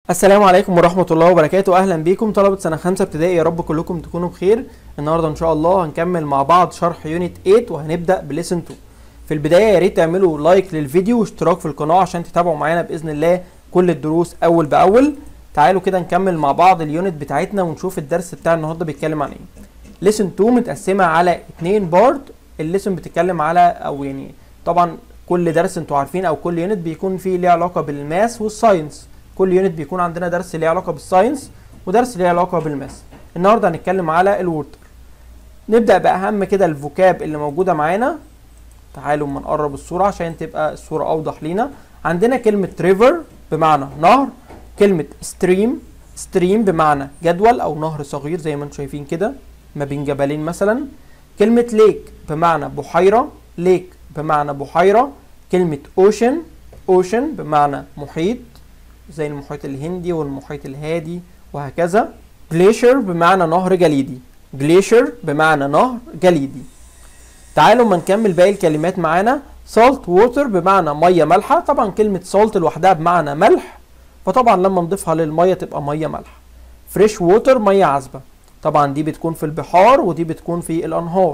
السلام عليكم ورحمة الله وبركاته أهلا بيكم طلبة سنة خمسة ابتدائي يا رب كلكم تكونوا بخير النهاردة إن شاء الله هنكمل مع بعض شرح يونت 8 وهنبدأ بليسن 2 في البداية يا ريت تعملوا لايك للفيديو واشتراك في القناة عشان تتابعوا معانا بإذن الله كل الدروس أول بأول تعالوا كده نكمل مع بعض اليونت بتاعتنا ونشوف الدرس بتاع النهاردة بيتكلم عن إيه ليسن 2 متقسمة على اتنين بارت الليسن بتتكلم على أو يعني طبعا كل درس انتوا عارفين او كل يونت بيكون فيه ليه علاقه بالماس والساينس كل يونت بيكون عندنا درس ليه علاقه بالساينس ودرس ليه علاقه بالماس النهارده هنتكلم على الووتر نبدا باهم كده الفوكاب اللي موجوده معانا تعالوا اما نقرب الصوره عشان تبقى الصوره اوضح لينا عندنا كلمه ريفر بمعنى نهر كلمه ستريم ستريم بمعنى جدول او نهر صغير زي ما انتم شايفين كده ما بين جبلين مثلا كلمه ليك بمعنى بحيره ليك بمعنى بحيرة كلمة ocean ocean بمعنى محيط زي المحيط الهندي والمحيط الهادي وهكذا glacier بمعنى نهر جليدي glacier بمعنى نهر جليدي تعالوا ما نكمل باقي الكلمات معانا salt water بمعنى مية مالحة طبعا كلمة salt لوحدها بمعنى ملح فطبعا لما نضيفها للمية تبقى مية مالحة fresh water مية عذبة طبعا دي بتكون في البحار ودي بتكون في الأنهار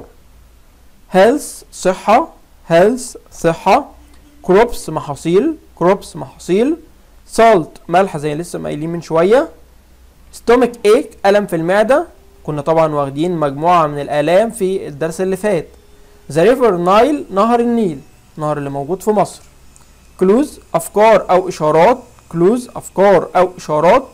health صحة health صحة crops محاصيل crops محاصيل salt ملح زي لسه ما قايلين من شوية stomach ache ألم في المعدة كنا طبعا واخدين مجموعة من الآلام في الدرس اللي فات the river nile نهر النيل نهر اللي موجود في مصر clues أفكار أو إشارات clues أفكار أو إشارات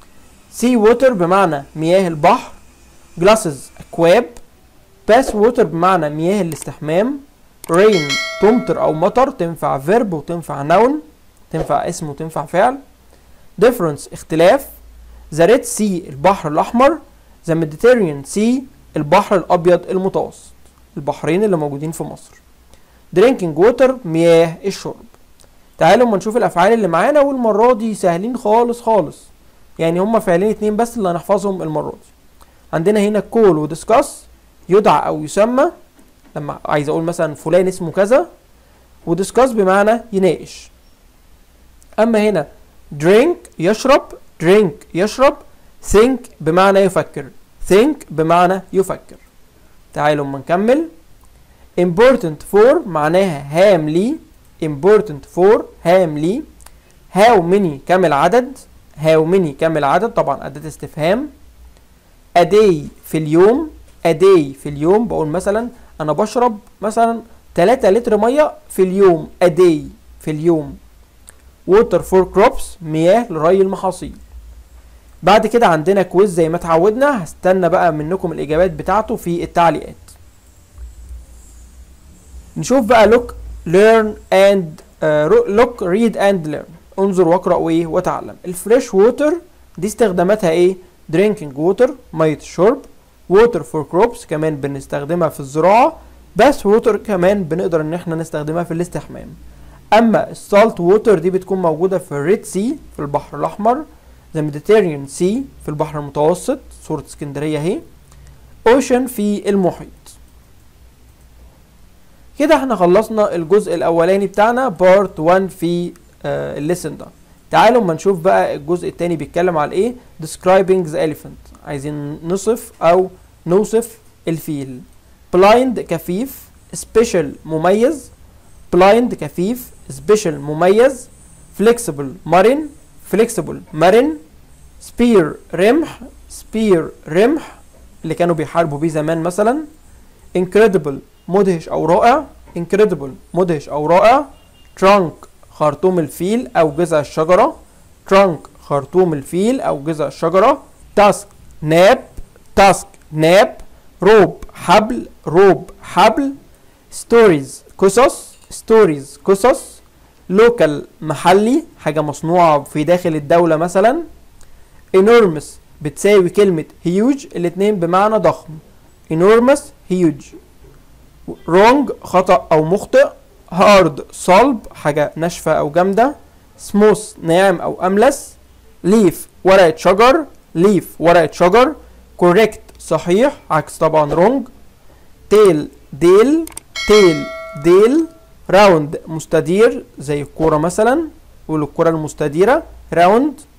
sea water بمعنى مياه البحر glasses أكواب pass water بمعنى مياه الاستحمام rain تمطر او مطر تنفع verb وتنفع noun تنفع اسم وتنفع فعل difference اختلاف the red sea البحر الاحمر the mediterranean sea البحر الابيض المتوسط البحرين اللي موجودين في مصر drinking water مياه الشرب تعالوا اما نشوف الافعال اللي معانا والمره دي سهلين خالص خالص يعني هما فعلين اتنين بس اللي هنحفظهم المره دي عندنا هنا كول ودiscuss يدعى او يسمى لما عايز اقول مثلا فلان اسمه كذا ودiscuss بمعنى يناقش اما هنا drink يشرب drink يشرب think بمعنى يفكر think بمعنى يفكر تعالوا اما نكمل important for معناها هام لي important for هام لي how many كم العدد how many كم العدد طبعا أداة استفهام a day في اليوم a day في اليوم بقول مثلا انا بشرب مثلا 3 لتر ميه في اليوم a day في اليوم water for crops مياه لري المحاصيل بعد كده عندنا كويز زي ما اتعودنا هستنى بقى منكم الاجابات بتاعته في التعليقات نشوف بقى look learn and uh, look read and learn انظر واقرا وايه وتعلم الفريش ووتر دي استخداماتها ايه drinking water ميه الشرب ووتر فور كروبس كمان بنستخدمها في الزراعة بس ووتر كمان بنقدر ان احنا نستخدمها في الاستحمام اما السالت ووتر دي بتكون موجودة في الريد سي في البحر الاحمر ذا ميديتيريان سي في البحر المتوسط صورة اسكندرية اهي اوشن في المحيط كده احنا خلصنا الجزء الاولاني بتاعنا بارت 1 في آه الليسن ده تعالوا اما نشوف بقى الجزء التاني بيتكلم على ايه describing the elephant عايزين نصف او نوصف الفيل blind كفيف special مميز blind كفيف special مميز flexible مرن flexible مرن spear رمح spear رمح اللي كانوا بيحاربوا بيه زمان مثلا incredible مدهش او رائع incredible مدهش او رائع trunk خرطوم الفيل او جذع الشجرة trunk خرطوم الفيل او جذع الشجرة تاسك ناب تاسك ناب روب حبل روب حبل ستوريز قصص ستوريز قصص لوكال محلي حاجة مصنوعة في داخل الدولة مثلا enormous بتساوي كلمة huge الاتنين بمعنى ضخم enormous huge wrong خطأ أو مخطئ hard صلب حاجة ناشفة أو جامدة smooth ناعم أو أملس leaf ورقة شجر leaf ورقة شجر correct صحيح عكس طبعا wrong tail ديل tail ديل راوند مستدير زي الكورة مثلا قول الكرة المستديرة راوند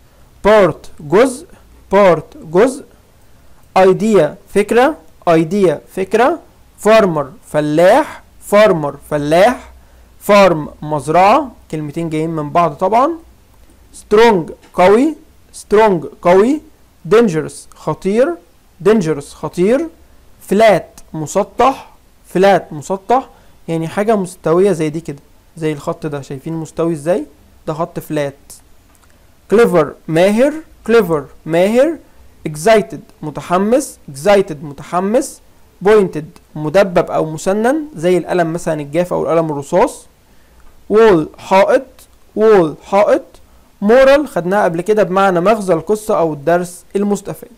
part جزء part جزء idea فكرة idea فكرة farmer فلاح farmer فلاح farm مزرعة كلمتين جايين من بعض طبعا strong قوي strong قوي dangerous خطير dangerous خطير flat مسطح flat مسطح يعني حاجة مستوية زي دي كده زي الخط ده شايفين مستوي ازاي ده خط فلات clever ماهر clever ماهر excited متحمس excited متحمس pointed مدبب او مسنن زي القلم مثلا الجاف او القلم الرصاص wall حائط wall حائط moral خدناها قبل كده بمعنى مغزى القصة او الدرس المستفاد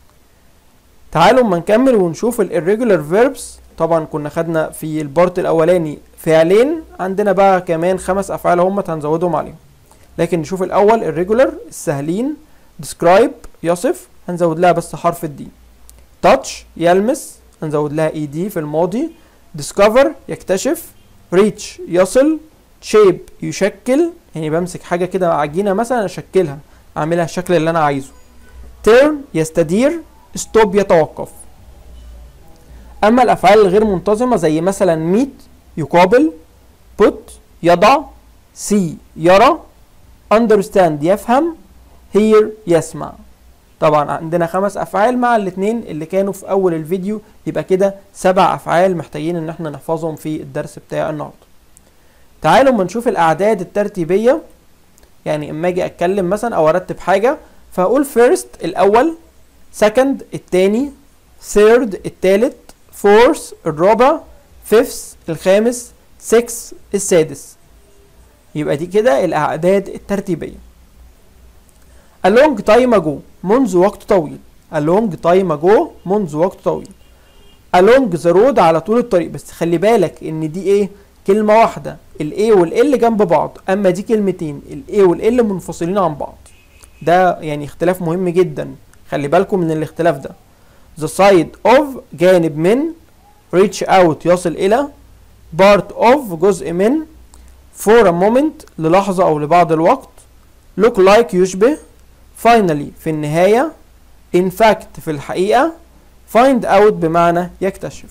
تعالوا اما نكمل ونشوف ال irregular verbs طبعا كنا خدنا في البارت الاولاني فعلين عندنا بقى كمان خمس افعال هم هنزودهم عليهم لكن نشوف الاول الريجولر السهلين describe يصف هنزود لها بس حرف الدي touch يلمس هنزود لها اي دي في الماضي discover يكتشف reach يصل shape يشكل يعني بمسك حاجه كده عجينه مثلا اشكلها اعملها الشكل اللي انا عايزه turn يستدير stop يتوقف اما الافعال الغير منتظمه زي مثلا meet يقابل put يضع see يرى understand يفهم hear يسمع طبعا عندنا خمس افعال مع الاتنين اللي كانوا في اول الفيديو يبقى كده سبع افعال محتاجين ان احنا نحفظهم في الدرس بتاع النهارده تعالوا اما نشوف الاعداد الترتيبيه يعني اما اجي اتكلم مثلا او ارتب حاجه فاقول first الاول second التاني third التالت fourth الرابع fifth الخامس six السادس يبقى دي كده الأعداد الترتيبية a long time ago منذ وقت طويل a long time ago منذ وقت طويل along the road على طول الطريق بس خلي بالك ان دي ايه كلمة واحدة ال A وال L جنب بعض اما دي كلمتين ال A وال L منفصلين عن بعض ده يعني اختلاف مهم جدا خلي بالكم من الاختلاف ده the side of جانب من reach out يصل الى part of جزء من for a moment للحظة أو لبعض الوقت look like يشبه finally في النهاية in fact في الحقيقة find out بمعنى يكتشف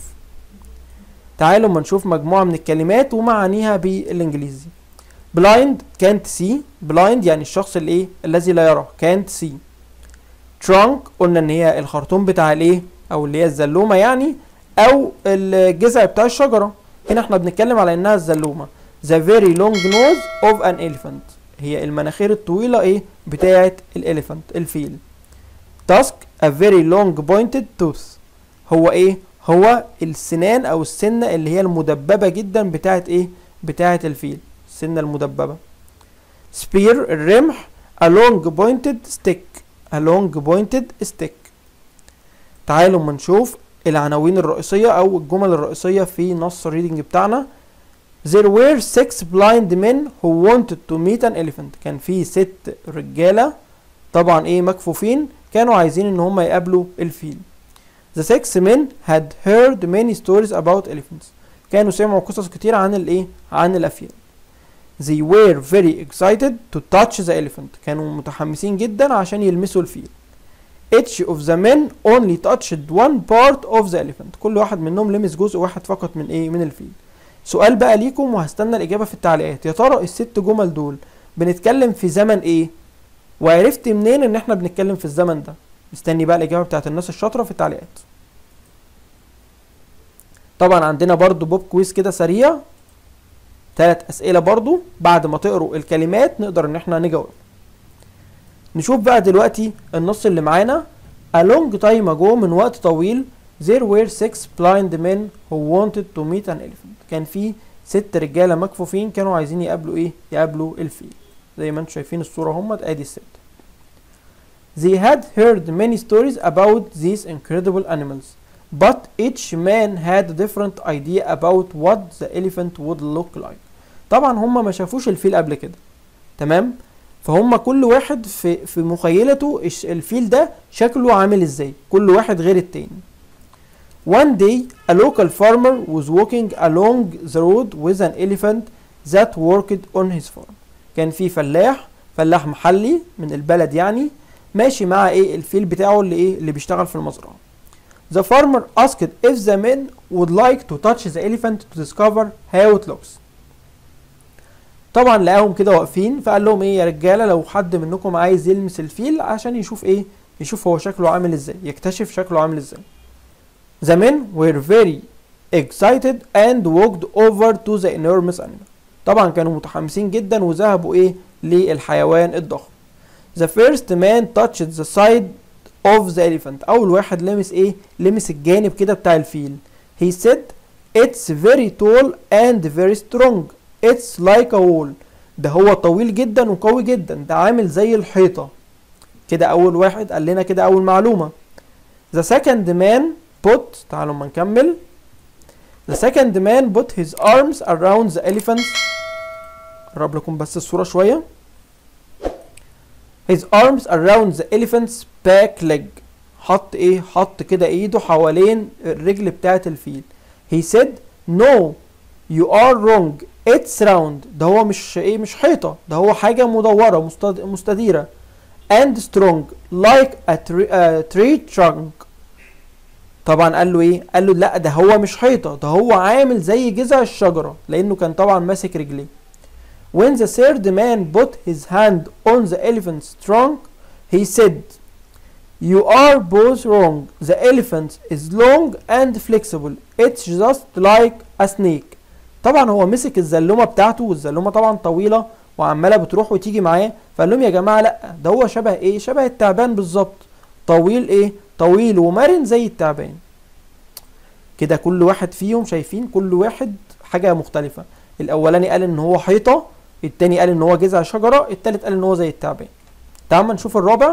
تعالوا ما نشوف مجموعة من الكلمات ومعانيها بالإنجليزي blind can't see blind يعني الشخص الايه الذي لا يرى can't see trunk قلنا ان هي الخرطوم بتاع الايه او اللي هي الزلومة يعني او الجذع بتاع الشجرة هنا احنا بنتكلم على انها الزلومة the very long nose of an elephant هي المناخير الطويلة ايه بتاعة الاليفانت الفيل tusk a very long pointed tooth هو ايه هو السنان او السنة اللي هي المدببة جدا بتاعة ايه بتاعة الفيل السنة المدببة spear الرمح a long pointed stick a long pointed stick تعالوا ما نشوف العناوين الرئيسية أو الجمل الرئيسية في نص الريدنج بتاعنا There were six blind men who wanted to meet an elephant كان في ست رجالة طبعا ايه مكفوفين كانوا عايزين ان هم يقابلوا الفيل The six men had heard many stories about elephants كانوا سمعوا قصص كتير عن الايه عن الافيال They were very excited to touch the elephant كانوا متحمسين جدا عشان يلمسوا الفيل Each of the men only touched one part of the elephant كل واحد منهم لمس جزء واحد فقط من ايه من الفيل سؤال بقى ليكم وهستنى الإجابة في التعليقات يا ترى الست جمل دول بنتكلم في زمن ايه وعرفت منين ان احنا بنتكلم في الزمن ده مستني بقى الإجابة بتاعت الناس الشاطرة في التعليقات طبعا عندنا برضو بوب كويس كده سريع ثلاث أسئلة برضو بعد ما تقروا الكلمات نقدر ان احنا نجاوب نشوف بقى دلوقتي النص اللي معانا A long time ago من وقت طويل There were six blind men who wanted to meet an elephant كان في ست رجاله مكفوفين كانوا عايزين يقابلوا ايه يقابلوا الفيل زي ما انتم شايفين الصوره هم ادي الست They had heard many stories about these incredible animals but each man had a different idea about what the elephant would look like طبعا هم ما شافوش الفيل قبل كده تمام فهم كل واحد في في مخيلته الفيل ده شكله عامل ازاي كل واحد غير التاني One day, a local farmer was walking along the road with an elephant that worked on his farm. كان في فلاح فلاح محلي من البلد يعني ماشي مع ايه الفيل بتاعه اللي ايه اللي بيشتغل في المزرعه The farmer asked if the men would like to touch the elephant to discover how it looks. طبعا لقاهم كده واقفين فقال لهم ايه يا رجاله لو حد منكم عايز يلمس الفيل عشان يشوف ايه يشوف هو شكله عامل ازاي يكتشف شكله عامل ازاي The men were very excited and walked over to the enormous animal طبعا كانوا متحمسين جدا وذهبوا ايه للحيوان الضخم The first man touched the side of the elephant اول واحد لمس ايه لمس الجانب كده بتاع الفيل He said it's very tall and very strong It's like a wall ده هو طويل جدا وقوي جدا ده عامل زي الحيطة كده أول واحد قال لنا كده أول معلومة The second man put تعالوا ما نكمل The second man put his arms around the elephant قرب لكم بس الصورة شوية His arms around the elephant's back leg حط ايه حط كده ايده حوالين الرجل بتاعت الفيل He said no you are wrong it's round ده هو مش ايه مش حيطة ده هو حاجة مدورة مستد... مستديرة and strong like a tree, a tree trunk طبعا قال له ايه قال له لا ده هو مش حيطة ده هو عامل زي جذع الشجرة لانه كان طبعا ماسك رجليه when the third man put his hand on the elephant's trunk he said you are both wrong the elephant is long and flexible it's just like a snake طبعا هو مسك الزلومه بتاعته والزلومه طبعا طويله وعماله بتروح وتيجي معاه فقال لهم يا جماعه لا ده هو شبه ايه شبه التعبان بالظبط طويل ايه طويل ومرن زي التعبان كده كل واحد فيهم شايفين كل واحد حاجه مختلفه الاولاني قال ان هو حيطه التاني قال ان هو جذع شجره التالت قال ان هو زي التعبان تعال نشوف الرابع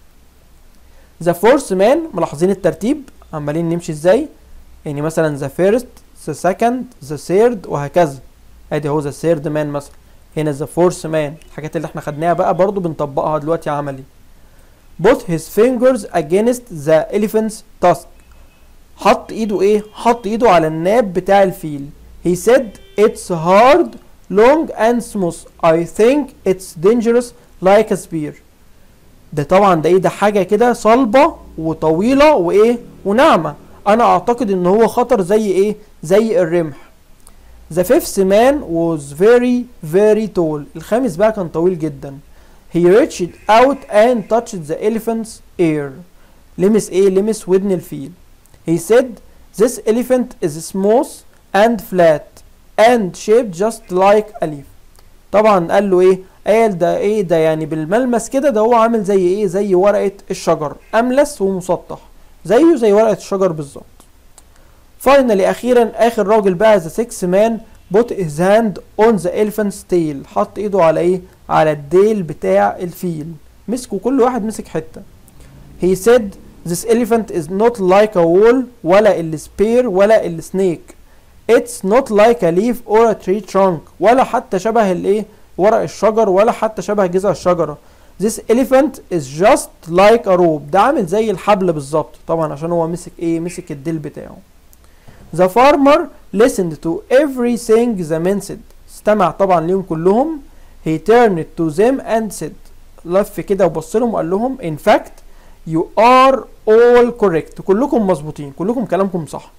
ذا فورث مان ملاحظين الترتيب عمالين نمشي ازاي يعني مثلا ذا فيرست ذا سكند ذا ثيرد وهكذا ادي هو ذا ثيرد مان مثلا هنا ذا فورث مان الحاجات اللي احنا خدناها بقى برضو بنطبقها دلوقتي عملي both his fingers against the elephant's tusk حط ايده ايه حط ايده على الناب بتاع الفيل he said it's hard long and smooth I think it's dangerous like a spear ده طبعا ده ايه ده حاجه كده صلبه وطويله وايه وناعمه انا اعتقد ان هو خطر زي ايه زي الرمح The fifth man was very very tall الخامس بقى كان طويل جدا He reached out and touched the elephant's ear لمس ايه لمس ودن الفيل He said this elephant is smooth and flat and shaped just like a leaf طبعا قال له ايه قال ده ايه ده يعني بالملمس كده ده هو عامل زي ايه زي ورقة الشجر املس ومسطح زيه زي ورقة الشجر بالظبط فاينلي اخيرا اخر راجل بقى ذا 6 مان بوت his hand on the elephant's tail حط ايده على ايه على الديل بتاع الفيل مسكوا كل واحد مسك حتة he said this elephant is not like a wall ولا السبير ولا السنيك it's not like a leaf or a tree trunk ولا حتى شبه الايه ورق الشجر ولا حتى شبه جذع الشجرة this elephant is just like a rope ده عامل زي الحبل بالظبط طبعا عشان هو مسك ايه مسك الديل بتاعه The farmer listened to everything the men said. استمع طبعا ليهم كلهم. He turned to them and said. لف كده وبص لهم وقال لهم in fact you are all correct. كلكم مظبوطين. كلكم كلامكم صح.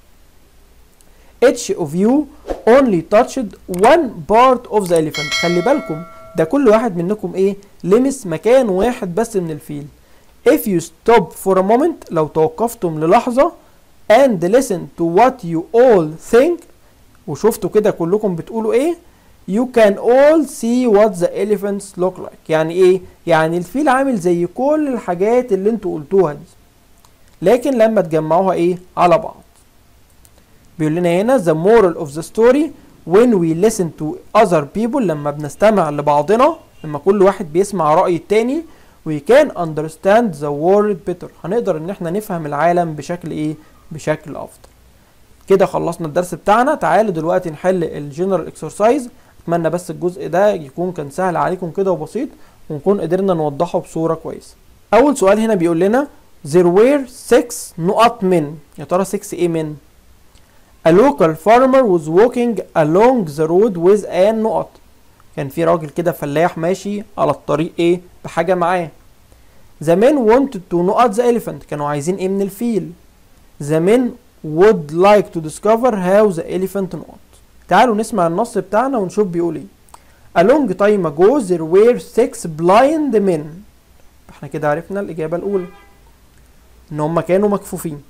Each of you only touched one part of the elephant. خلي بالكم ده كل واحد منكم ايه لمس مكان واحد بس من الفيل. If you stop for a moment لو توقفتم للحظة and listen to what you all think وشفتوا كده كلكم بتقولوا ايه you can all see what the elephants look like يعني ايه يعني الفيل عامل زي كل الحاجات اللي انتوا قلتوها دي لكن لما تجمعوها ايه على بعض بيقول لنا هنا the moral of the story when we listen to other people لما بنستمع لبعضنا لما كل واحد بيسمع رأي التاني we can understand the world better هنقدر ان احنا نفهم العالم بشكل ايه بشكل افضل كده خلصنا الدرس بتاعنا تعالوا دلوقتي نحل الجنرال اكسرسايز اتمنى بس الجزء ده يكون كان سهل عليكم كده وبسيط ونكون قدرنا نوضحه بصوره كويسه اول سؤال هنا بيقول لنا there were six نقط من يا ترى 6 ايه من a local farmer was walking along the road with a نقط كان في راجل كده فلاح ماشي على الطريق ايه بحاجه معاه the men wanted to know the elephant كانوا عايزين ايه من الفيل the men would like to discover how the elephant knows تعالوا نسمع النص بتاعنا ونشوف بيقول ايه A long time ago there were six blind men احنا كده عرفنا الإجابة الأولى إن هما كانوا مكفوفين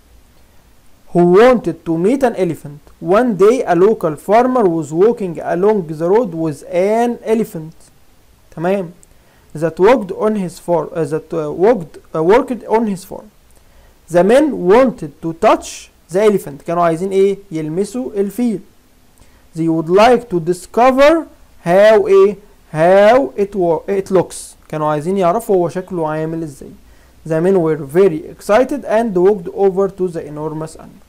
who wanted to meet an elephant. One day a local farmer was walking along the road with an elephant. تمام that walked on his farm uh, that uh, walked uh, worked on his farm. The men wanted to touch the elephant. كانوا عايزين ايه؟ يلمسوا الفيل. They would like to discover how ايه؟ how it it looks. كانوا عايزين يعرفوا هو شكله عامل ازاي. The men were very excited and walked over to the enormous animal.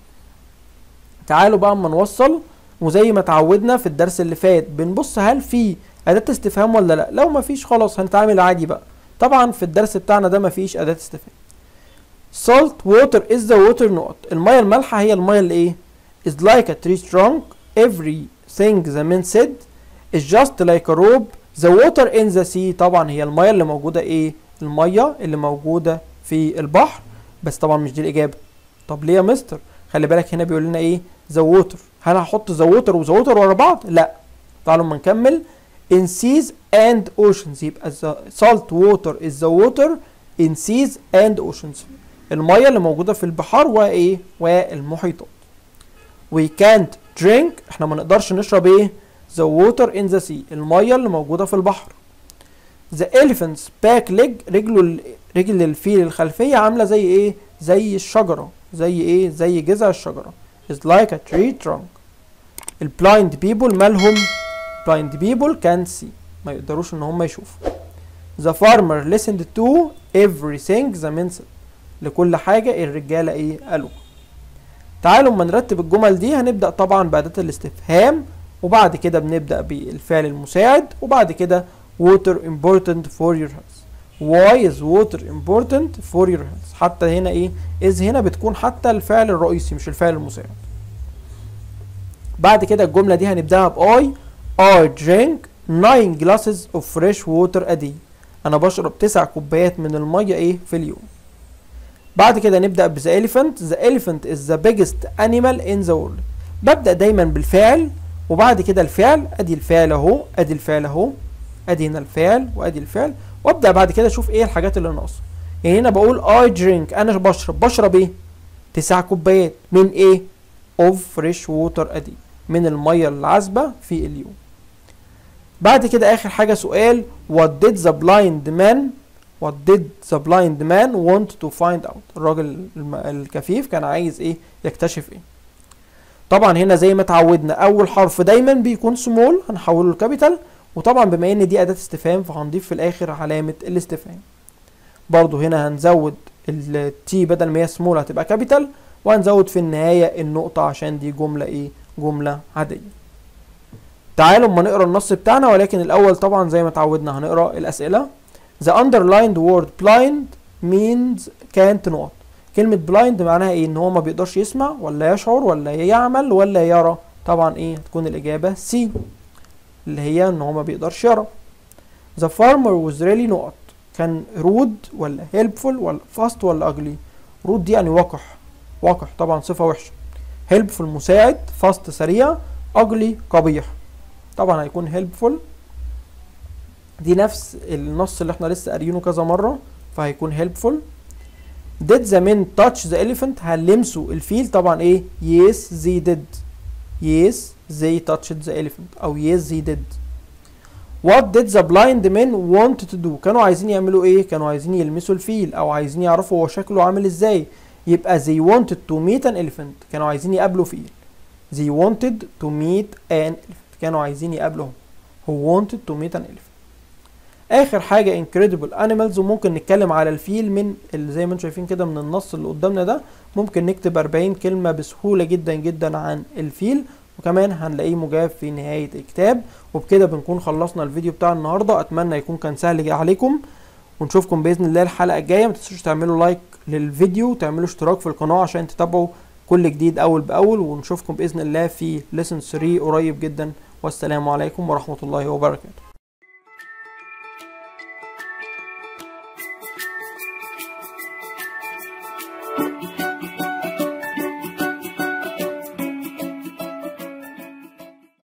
تعالوا بقى اما نوصل وزي ما اتعودنا في الدرس اللي فات بنبص هل في اداة استفهام ولا لا لو ما فيش خلاص هنتعامل عادي بقى طبعا في الدرس بتاعنا ده ما فيش اداة استفهام salt water is the water not المية المالحة هي المية اللي ايه is like a tree trunk everything the man said is just like a rope the water in the sea طبعا هي المية اللي موجودة ايه المية اللي موجودة في البحر بس طبعا مش دي الإجابة طب ليه يا مستر خلي بالك هنا بيقول لنا ايه ذا ووتر هل هحط ذا ووتر وذا ووتر ورا بعض لا تعالوا اما نكمل in seas and oceans يبقى the salt water is the water in seas and oceans المية اللي موجودة في البحار وايه والمحيطات we can't drink احنا ما نقدرش نشرب ايه the water in the sea المية اللي موجودة في البحر the elephant's back leg رجله رجل الفيل الخلفية عاملة زي ايه زي الشجرة زي ايه زي جذع الشجرة is like a tree trunk البلايند بيبول مالهم blind people can see ما يقدروش ان هم يشوفوا the farmer listened to everything the man said لكل حاجة الرجالة ايه قالوا تعالوا اما نرتب الجمل دي هنبدأ طبعا بأداة الاستفهام وبعد كده بنبدأ بالفعل المساعد وبعد كده water important for your health why is water important for your health حتى هنا ايه is هنا بتكون حتى الفعل الرئيسي مش الفعل المساعد بعد كده الجملة دي هنبدأها بأي I drink 9 glasses of fresh water a day أنا بشرب 9 كوبايات من المية إيه في اليوم بعد كده نبدأ ب the elephant the elephant is the biggest animal in the world ببدأ دايما بالفعل وبعد كده الفعل أدي الفعل أهو أدي الفعل أهو أدي هنا الفعل وأدي الفعل وأبدأ بعد كده أشوف إيه الحاجات اللي ناقصة يعني هنا بقول I drink أنا بشرب بشرب إيه 9 كوبايات من إيه of fresh water a day من المية العذبة في اليوم بعد كده اخر حاجه سؤال what did the blind man what did the blind man want to find out الراجل الم- الكفيف كان عايز ايه يكتشف ايه طبعا هنا زي ما اتعودنا اول حرف دايما بيكون سمول هنحوله لكابيتال وطبعا بما ان دي اداه استفهام فهنضيف في الاخر علامه الاستفهام برضو هنا هنزود التي بدل ما هي سمول هتبقى كابيتال وهنزود في النهايه النقطه عشان دي جمله ايه جمله عاديه تعالوا اما نقرا النص بتاعنا ولكن الاول طبعا زي ما اتعودنا هنقرا الاسئله the underlined word blind means can't not كلمة blind معناها ايه ان هو ما بيقدرش يسمع ولا يشعر ولا يعمل ولا يرى طبعا ايه هتكون الاجابة C اللي هي ان هو ما بيقدرش يرى the farmer was really not كان rude ولا helpful ولا fast ولا ugly rude دي يعني وقح وقح طبعا صفة وحشة helpful مساعد fast سريع ugly قبيح طبعا هيكون helpful دي نفس النص اللي احنا لسه قاريينه كذا مرة فهيكون helpful did the men touch the elephant هل لمسوا الفيل طبعا ايه yes they did yes they touched the elephant او yes they did what did the blind men want to do كانوا عايزين يعملوا ايه كانوا عايزين يلمسوا الفيل او عايزين يعرفوا هو شكله عامل ازاي يبقى they wanted to meet an elephant كانوا عايزين يقابلوا فيل they wanted to meet an elephant كانوا عايزين يقابلوا who wanted to meet an elephant اخر حاجه incredible animals وممكن نتكلم على الفيل من اللي زي ما انتم شايفين كده من النص اللي قدامنا ده ممكن نكتب 40 كلمه بسهوله جدا جدا عن الفيل وكمان هنلاقيه مجاب في نهايه الكتاب وبكده بنكون خلصنا الفيديو بتاع النهارده اتمنى يكون كان سهل عليكم ونشوفكم باذن الله الحلقه الجايه ما تنسوش تعملوا لايك للفيديو وتعملوا اشتراك في القناه عشان تتابعوا كل جديد اول باول ونشوفكم باذن الله في ليسن 3 قريب جدا والسلام عليكم ورحمه الله وبركاته Thank